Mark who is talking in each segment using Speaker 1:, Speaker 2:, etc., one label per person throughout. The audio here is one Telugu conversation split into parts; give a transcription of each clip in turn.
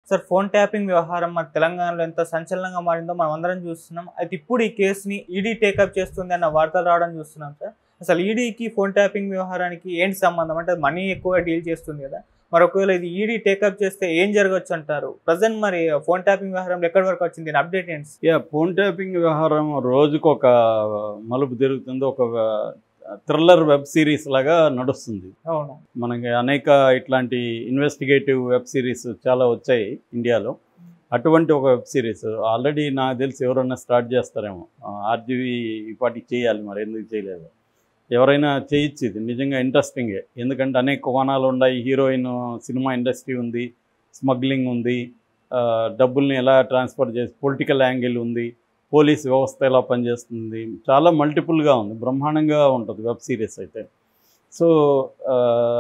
Speaker 1: సార్ ఫోన్ ట్యాపింగ్ వ్యవహారం మన తెలంగాణలో ఎంత సంచలనంగా మారిందో మనం అందరం చూస్తున్నాం అయితే ఇప్పుడు ఈ కేసుని ఈడీ టేకప్ చేస్తుంది అన్న వార్తలు రావడం చూస్తున్నాం సార్ అసలు ఈడీకి ఫోన్ ట్యాపింగ్ వ్యవహారానికి ఏంటి సంబంధం అంటే మనీ ఎక్కువగా డీల్ చేస్తుంది కదా మరి ఒకవేళ ఇది ఈడీ టేకప్ చేస్తే ఏం జరగచ్చు అంటారు ప్రజెంట్ మరి ఫోన్ ట్యాపింగ్ వ్యవహారంలో ఎక్కడి వరకు వచ్చింది దీని అప్డేట్ ఏంటి
Speaker 2: యా ఫోన్ ట్యాపింగ్ వ్యవహారం రోజుకు ఒక మలుపు తిరుగుతుంది ఒక థ్రిల్లర్ వెబ్ సిరీస్ లాగా నడుస్తుంది
Speaker 1: అవును
Speaker 2: మనకి అనేక ఇట్లాంటి ఇన్వెస్టిగేటివ్ వెబ్ సిరీస్ చాలా వచ్చాయి ఇండియాలో అటువంటి ఒక వెబ్ సిరీస్ ఆల్రెడీ నాకు తెలిసి ఎవరైనా స్టార్ట్ చేస్తారేమో ఆర్జీవి ఇప్పటికి చేయాలి మరి ఎందుకు చేయలేదు ఎవరైనా చేయొచ్చు ఇది నిజంగా ఇంట్రెస్టింగే ఎందుకంటే అనేక కోణాలు ఉన్నాయి హీరోయిన్ సినిమా ఇండస్ట్రీ ఉంది స్మగ్లింగ్ ఉంది ఆ, డబ్బుల్ని ఎలా ట్రాన్స్ఫర్ చేసి పొలిటికల్ యాంగిల్ ఉంది పోలీస్ వ్యవస్థ ఎలా పనిచేస్తుంది చాలా మల్టిపుల్గా ఉంది బ్రహ్మాండంగా ఉంటుంది వెబ్ సిరీస్ అయితే సో ఆ,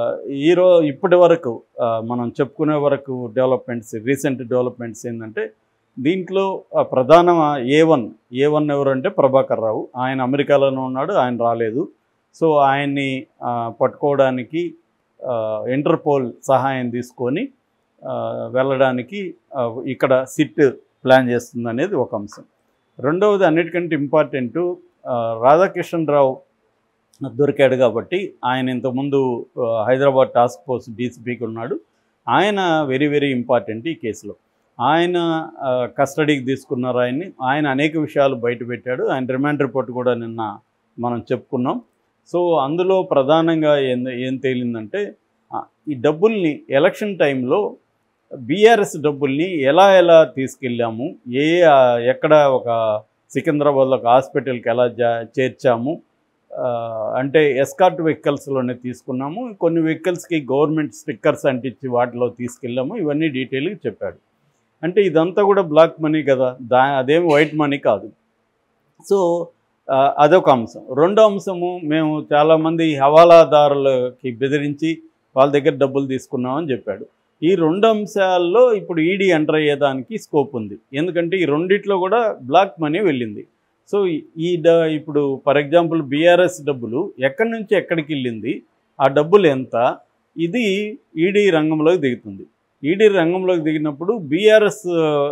Speaker 2: ఈరో ఇప్పటి వరకు ఆ, మనం చెప్పుకునే వరకు డెవలప్మెంట్స్ రీసెంట్ డెవలప్మెంట్స్ ఏంటంటే దీంట్లో ఆ, ప్రధాన ఏ వన్ ఏ వన్ ఎవరంటే ప్రభాకర్ రావు ఆయన అమెరికాలోనే ఉన్నాడు ఆయన రాలేదు సో ఆయన్ని ఆ, పట్టుకోవడానికి ఆ, ఇంటర్పోల్ సహాయం తీసుకొని ఆ, వెళ్ళడానికి ఆ, ఇక్కడ సిట్ ప్లాన్ చేస్తుంది అనేది ఒక అంశం రెండవది అన్నిటికంటే ఇంపార్టెంట్ రాధాకిషన్ రావు దొరికాడు కాబట్టి ఆయన ఇంతకుముందు ఆ, హైదరాబాద్ టాస్క్ ఫోర్స్ డీసీపీకి ఉన్నాడు ఆయన వెరీ వెరీ ఇంపార్టెంట్ ఈ కేసులో ఆయన ఆ, కస్టడీకి తీసుకున్నారు ఆయన్ని ఆయన అనేక విషయాలు బయటపెట్టాడు ఆయన రిమాండ్ రిపోర్ట్ కూడా నిన్న మనం చెప్పుకున్నాం సో అందులో ప్రధానంగా ఏం ఏం తేలిందంటే ఆ, ఈ డబ్బుల్ని ఎలక్షన్ టైంలో బీఆర్ఎస్ డబ్బుల్ని ఎలా ఎలా తీసుకెళ్ళాము ఏ ఆ, ఎక్కడ ఒక సికింద్రాబాద్లో ఒక హాస్పిటల్కి ఎలా జా చేర్చాము ఆ, అంటే ఎస్కార్ట్ వెహికల్స్లోనే తీసుకున్నాము కొన్ని వెహికల్స్కి గవర్నమెంట్ స్టిక్కర్స్ అంటించి వాటిలో తీసుకెళ్ళాము ఇవన్నీ డీటెయిల్గా చెప్పాడు అంటే ఇదంతా కూడా బ్లాక్ మనీ కదా దా అదేం వైట్ మనీ కాదు సో ఆ, అదొక అంశం రెండో అంశము మేము చాలామంది హవాలాదారులకి బెదిరించి వాళ్ళ దగ్గర డబ్బులు తీసుకున్నామని చెప్పాడు ఈ రెండు అంశాల్లో ఇప్పుడు ఈడీ ఎంటర్ అయ్యేదానికి స్కోప్ ఉంది ఎందుకంటే ఈ రెండిట్లో కూడా బ్లాక్ మనీ వెళ్ళింది సో ఈ డ ఇప్పుడు ఫర్ ఎగ్జాంపుల్ బీఆర్ఎస్ డబ్బులు ఎక్కడి నుంచి ఎక్కడికి వెళ్ళింది ఆ డబ్బులు ఎంత ఇది ఈడీ రంగంలోకి దిగుతుంది ఈడీ రంగంలోకి దిగినప్పుడు బీఆర్ఎస్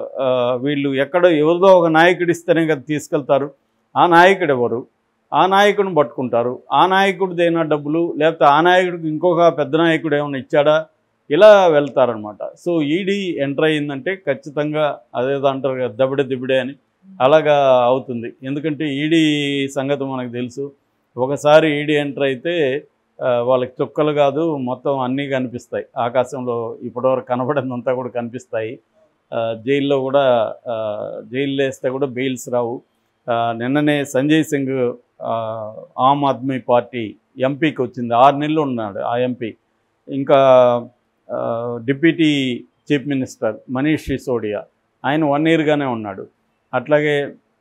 Speaker 2: వీళ్ళు ఎక్కడ ఎవరిదో ఒక నాయకుడు ఇస్తేనే కదా తీసుకెళ్తారు ఆ నాయకుడు ఎవరు ఆ నాయకుడిని పట్టుకుంటారు ఆ నాయకుడిదైనా డబ్బులు లేకపోతే ఆ నాయకుడికి ఇంకొక పెద్ద నాయకుడు ఏమైనా ఇచ్చాడా ఇలా వెళ్తారనమాట సో ఈడీ ఎంటర్ అయ్యిందంటే ఖచ్చితంగా అదేదో అంటారు కదా దబిడే దిబిడే అని అలాగా అవుతుంది ఎందుకంటే ఈడీ సంగతి మనకు తెలుసు ఒకసారి ఈడీ ఎంటర్ అయితే ఆ, వాళ్ళకి చుక్కలు కాదు మొత్తం అన్నీ కనిపిస్తాయి ఆకాశంలో ఇప్పటివరకు కనబడిందంతా కూడా కనిపిస్తాయి ఆ, జైల్లో కూడా ఆ, జైల్లో వేస్తే కూడా బెయిల్స్ రావు ఆ, నిన్ననే సంజయ్ సింగ్ ఆ, ఆమ్ ఆద్మీ పార్టీ ఎంపీకి వచ్చింది ఆరు నెలలు ఉన్నాడు ఆ ఎంపీ ఇంకా ఆ, deputy chief minister Manish Sisodia ఆయన వన్ ఇయర్గానే ఉన్నాడు అట్లాగే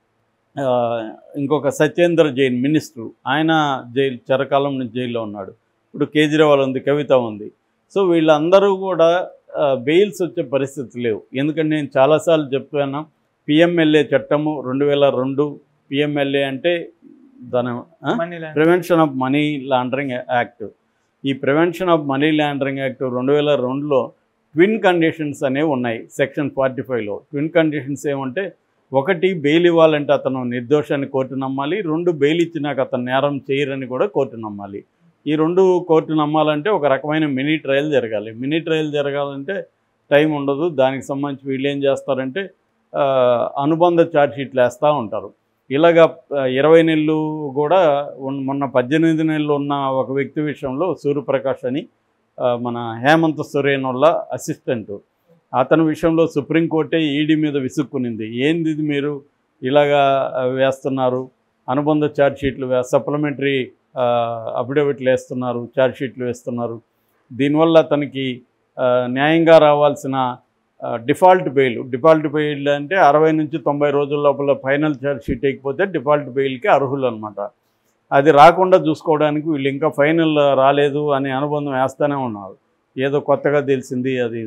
Speaker 2: ఆ, ఇంకొక సత్యేంద్ర జైన్ మినిస్టర్ ఆయన జైలు చెరకాలం నుంచి జైల్లో ఉన్నాడు ఇప్పుడు కేజ్రీవాల్ ఉంది కవిత ఉంది సో వీళ్ళందరూ కూడా ఆ, బెయిల్స్ వచ్చే పరిస్థితి లేవు ఎందుకంటే నేను చాలాసార్లు చెప్పాను పిఎంఎల్ఏ చట్టము రెండు వేల రెండు పిఎంఎల్ఏ అంటే దాని ఆ?
Speaker 1: Money land
Speaker 2: prevention of money laundering act ఈ prevention of money laundering act రెండు వేల రెండులో ట్విన్ కండిషన్స్ అనేవి ఉన్నాయి సెక్షన్ ఫార్టీ ఫైవ్లో ట్విన్ కండిషన్స్ ఏమంటే ఒకటి బెయిల్ ఇవ్వాలంటే అతను నిర్దోషాన్ని కోర్టు నమ్మాలి రెండు బెయిల్ ఇచ్చినాక అతను నేరం చేయరని కూడా కోర్టు నమ్మాలి ఈ రెండు కోర్టు నమ్మాలంటే ఒక రకమైన మినీ ట్రయల్ జరగాలి మినీ ట్రయల్ జరగాలంటే టైం ఉండదు దానికి సంబంధించి వీళ్ళు ఏం చేస్తారంటే ఆ, అనుబంధ ఛార్జ్షీట్లు వేస్తూ ఉంటారు ఇలాగా ఆ, ఇరవై నెలలు కూడా ఉన్- మొన్న పద్దెనిమిది నెలలు ఉన్న ఒక వ్యక్తి విషయంలో సూర్యప్రకాష్ అని ఆ, మన హేమంత్ సొరేన్ వల్ల అసిస్టెంట్ అతని విషయంలో సుప్రీంకోర్టే ఈడీ మీద విసుక్కునింది ఏంది ఇది మీరు ఇలాగా ఆ, వేస్తున్నారు అనుబంధ ఛార్జ్షీట్లు వే సప్లిమెంటరీ అఫిడవిట్లు వేస్తున్నారు ఛార్జ్షీట్లు వేస్తున్నారు దీనివల్ల అతనికి ఆ, న్యాయంగా రావాల్సిన డిఫాల్ట్ బెయిల్ డిఫాల్ట్ బెయిల్ అంటే అరవై నుంచి తొంభై రోజుల లోపల ఫైనల్ ఛార్జ్ షీట్ వేయకపోతే డిఫాల్ట్ బెయిల్కి అర్హులు అనమాట అది రాకుండా చూసుకోవడానికి వీళ్ళు ఇంకా ఫైనల్ రాలేదు అనే అనుబంధం వేస్తూనే ఉన్నారు ఏదో కొత్తగా తెలిసింది అది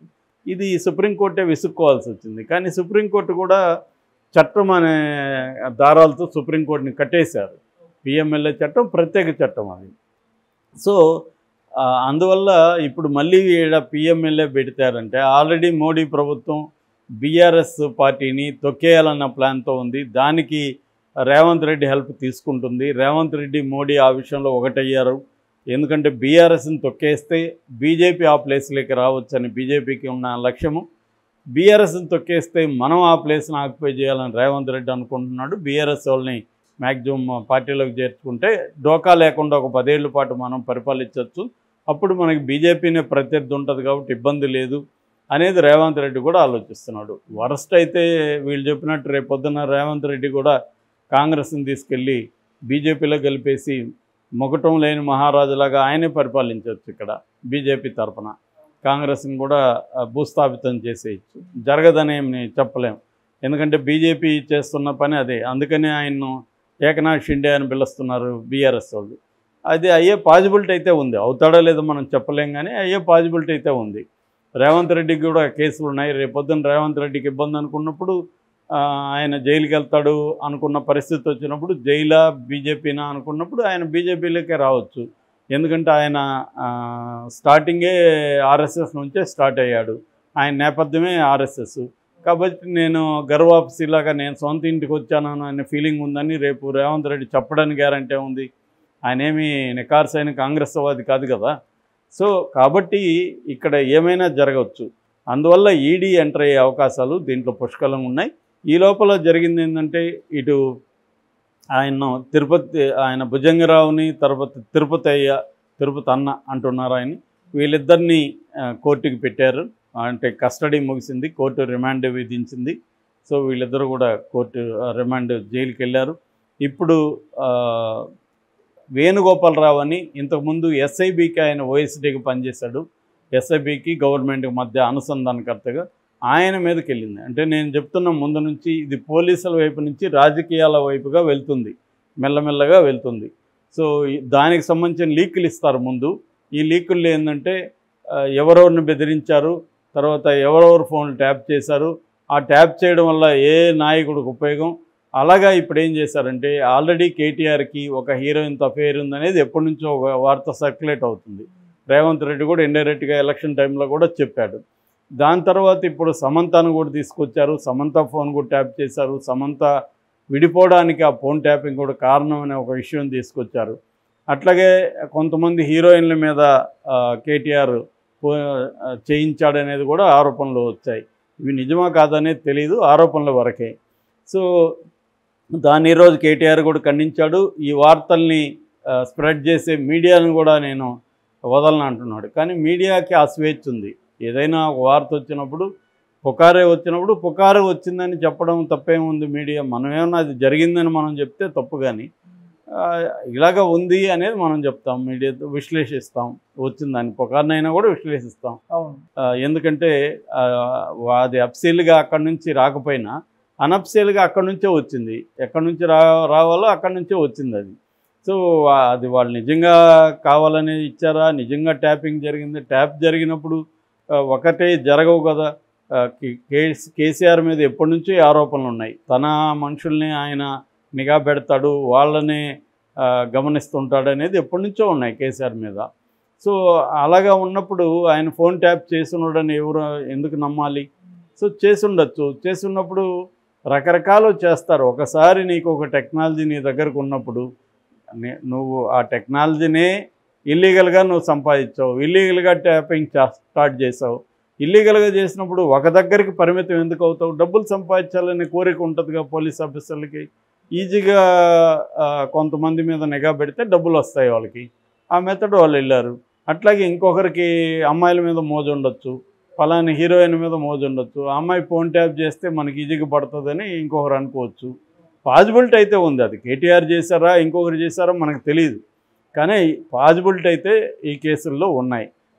Speaker 2: ఇది సుప్రీంకోర్టే విసుక్కోవాల్సి వచ్చింది కానీ సుప్రీంకోర్టు కూడా చట్టం అనే దారాలతో సుప్రీంకోర్టుని కట్టేశారు పిఎంఎల్ఏ చట్టం ప్రత్యేక చట్టం అది సో ఆ, అందువల్ల ఇప్పుడు మళ్ళీ ఈడ పిఎంఎల్ఏ పెడతారంటే ఆల్రెడీ మోడీ ప్రభుత్వం బీఆర్ఎస్ పార్టీని తొక్కేయాలన్న ప్లాన్తో ఉంది దానికి రేవంత్ రెడ్డి హెల్ప్ తీసుకుంటుంది రేవంత్ రెడ్డి మోడీ ఆ విషయంలో ఒకటయ్యారు ఎందుకంటే బీఆర్ఎస్ని తొక్కేస్తే బీజేపీ ఆ ప్లేస్లోకి రావచ్చని బీజేపీకి ఉన్న లక్ష్యము బీఆర్ఎస్ని తొక్కేస్తే మనం ఆ ప్లేస్ని ఆక్యుపై చేయాలని రేవంత్ రెడ్డి అనుకుంటున్నాడు బీఆర్ఎస్ వాళ్ళని మ్యాక్సిమం పార్టీలోకి చేర్చుకుంటే డోకా లేకుండా ఒక పదేళ్ల పాటు మనం పరిపాలించవచ్చు అప్పుడు మనకి బీజేపీనే ప్రత్యర్థి ఉంటుంది కాబట్టి ఇబ్బంది లేదు అనేది రేవంత్ రెడ్డి కూడా ఆలోచిస్తున్నాడు వరస్ట్ అయితే వీళ్ళు చెప్పినట్టు రేపు పొద్దున్న రేవంత్ రెడ్డి కూడా కాంగ్రెస్ని తీసుకెళ్ళి బీజేపీలో గెలిపేసి మొగటం లేని మహారాజులాగా ఆయనే పరిపాలించవచ్చు ఇక్కడ బీజేపీ తరఫున కాంగ్రెస్ని కూడా ఆ, భూస్థాపితం చేసేయచ్చు జరగదని ఏమి చెప్పలేం ఎందుకంటే బీజేపీ చేస్తున్న పని అదే అందుకనే ఆయన్ను ఏకనాథ్ షిండే అని పిలుస్తున్నారు బీఆర్ఎస్ వాళ్ళు అది అయ్యే పాజిబిలిటీ అయితే ఉంది అవుతాడో లేదో మనం చెప్పలేం కానీ అయ్యే పాజిబిలిటీ అయితే ఉంది రేవంత్ రెడ్డికి కూడా కేసులు ఉన్నాయి రేపొద్దున రేవంత్ రెడ్డికి ఇబ్బంది అనుకున్నప్పుడు ఆ, ఆయన జైలుకి వెళ్తాడు అనుకున్న పరిస్థితి వచ్చినప్పుడు జైలా బీజేపీనా అనుకున్నప్పుడు ఆయన బీజేపీలోకే రావచ్చు ఎందుకంటే ఆయన ఆ, స్టార్టింగే ఆర్ఎస్ఎస్ నుంచే స్టార్ట్ అయ్యాడు ఆయన నేపథ్యమే ఆర్ఎస్ఎస్ కాబట్టి నేను గర్వాప్సీలాగా నేను సొంత ఇంటికి వచ్చాను అనే ఫీలింగ్ ఉందని రేపు రేవంత్ రెడ్డి చెప్పడానికి గ్యారంటీ ఉంది ఆయన ఏమి నికార్సైన కాంగ్రెస్ వాది కాదు కదా సో కాబట్టి ఇక్కడ ఏమైనా జరగవచ్చు అందువల్ల ఈడీ ఎంటర్ అయ్యే అవకాశాలు దీంట్లో పుష్కలంగా ఉన్నాయి ఈ లోపల జరిగింది ఏంటంటే ఇటు ఆయన తిరుపతి ఆయన భుజంగరావుని తర్వాత తిరుపతి అయ్య తిరుపతి అన్న అంటున్నారు ఆయన వీళ్ళిద్దరిని ఆ, కోర్టుకి పెట్టారు అంటే కస్టడీ ముగిసింది కోర్టు రిమాండ్ విధించింది సో వీళ్ళిద్దరూ కూడా కోర్టు ఆ, రిమాండ్ జైలుకి వెళ్ళారు ఇప్పుడు ఆ, వేణుగోపాలరావు అని ఇంతకుముందు ఎస్ఐబికి ఆయన ఓఎస్డీకి పనిచేశాడు ఎస్ఐబికి గవర్నమెంట్కి మధ్య అనుసంధానకర్తగా ఆయన మీదకి వెళ్ళింది అంటే నేను చెప్తున్న ముందు నుంచి ఇది పోలీసుల వైపు నుంచి రాజకీయాల వైపుగా వెళ్తుంది మెల్లమెల్లగా వెళ్తుంది సో ఈ- దానికి సంబంధించిన లీకులు ఇస్తారు ముందు ఈ లీకుల్లో ఏంటంటే ఆ, ఎవరెవరిని బెదిరించారు తర్వాత ఎవరెవరు ఫోన్లు ట్యాప్ చేశారు ఆ ట్యాప్ చేయడం వల్ల ఏ నాయకుడికి ఉపయోగం అలాగా ఇప్పుడు ఏం చేశారంటే ఆల్రెడీ కేటీఆర్కి ఒక హీరోయిన్తో అఫేర్ ఉందనేది ఎప్పటి నుంచో ఒక వార్త సర్క్యులేట్ అవుతుంది రేవంత్ రెడ్డి కూడా ఇండైరెక్ట్గా ఎలక్షన్ టైంలో కూడా చెప్పాడు దాని తర్వాత ఇప్పుడు సమంతను కూడా తీసుకొచ్చారు సమంత ఫోన్ కూడా ట్యాప్ చేశారు సమంత విడిపోవడానికి ఆ ఫోన్ ట్యాపింగ్ కూడా కారణం అనే ఒక విషయం తీసుకొచ్చారు అట్లాగే కొంతమంది హీరోయిన్ల మీద ఆ, కేటీఆర్ ఫో- ఆ, చేయించాడనేది కూడా ఆరోపణలు వచ్చాయి ఇవి నిజమా కాదనేది తెలియదు ఆరోపణల వరకే సో దాన్ని ఈరోజు కేటీఆర్ కూడా ఖండించాడు ఈ వార్తల్ని ఆ, స్ప్రెడ్ చేసే మీడియాను కూడా నేను వదలను అంటున్నాడు కానీ మీడియాకి ఆ స్వేచ్ఛ ఉంది ఏదైనా ఒక వార్త వచ్చినప్పుడు పుకారే వచ్చినప్పుడు పుకారే వచ్చిందని చెప్పడం తప్పేముంది మీడియా మనం ఏమన్నా అది జరిగిందని మనం చెప్తే తప్పు కానీ ఆ, ఇలాగ ఉంది అనేది మనం చెప్తాం మీడియాతో విశ్లేషిస్తాం వచ్చిందని పుకార్నైనా కూడా విశ్లేషిస్తాం
Speaker 1: అవును
Speaker 2: ఆ, ఎందుకంటే ఆ, అది అప్సీల్గా అక్కడి నుంచి రాకపోయినా అనప్సీల్గా అక్కడి నుంచే వచ్చింది ఎక్కడి నుంచి రా రావాలో అక్కడి నుంచే వచ్చింది అది సో ఆ- అది వాళ్ళు నిజంగా కావాలని ఇచ్చారా నిజంగా ట్యాపింగ్ జరిగింది ట్యాప్ జరిగినప్పుడు ఆ, ఒకటే జరగవు కదా ఆ, కే- కేస్ కేసీఆర్ మీద ఎప్పటి నుంచో ఈ ఆరోపణలు ఉన్నాయి తన మనుషుల్ని ఆయన నిఘా పెడతాడు వాళ్ళని ఆ, గమనిస్తుంటాడు అనేది ఎప్పటి నుంచో ఉన్నాయి కేసీఆర్ మీద సో అలాగా ఉన్నప్పుడు ఆయన ఫోన్ ట్యాప్ చేసున్నాడని ఎవరు ఎందుకు నమ్మాలి సో చేసి ఉండొచ్చు చేసి ఉన్నప్పుడు రకరకాలు చేస్తారు ఒకసారి నీకు ఒక టెక్నాలజీ నీ దగ్గరకు ఉన్నప్పుడు నే- నువ్వు ఆ టెక్నాలజీనే ఇల్లీగల్గా నువ్వు సంపాదించావు ఇల్లీగల్గా ట్యాపింగ్ చా- స్టార్ట్ చేసావు ఇల్లీగల్గా చేసినప్పుడు ఒక దగ్గరికి పరిమితం ఎందుకు అవుతావు డబ్బులు సంపాదించాలనే కోరిక ఉంటుందిగా పోలీస్ ఆఫీసర్లకి ఈజీగా ఆ, కొంతమంది మీద నిఘా పెడితే డబ్బులు వస్తాయి వాళ్ళకి ఆ మెథడ్ వాళ్ళు వెళ్ళారు అట్లాగే ఇంకొకరికి అమ్మాయిల మీద మోజు ఉండొచ్చు ఫలాని హీరోయిన్ మీద మోజు ఉండొచ్చు ఆ అమ్మాయి ఫోన్ ట్యాప్ చేస్తే మనకి ఈజీగా పడుతుందని ఇంకొకరు అనుకోవచ్చు పాజిబిలిటీ అయితే ఉంది అది కేటీఆర్ చేశారా ఇంకొకరు చేశారా మనకు తెలియదు కానీ పాజిబిలిటీ అయితే ఈ కేసుల్లో ఉన్నాయి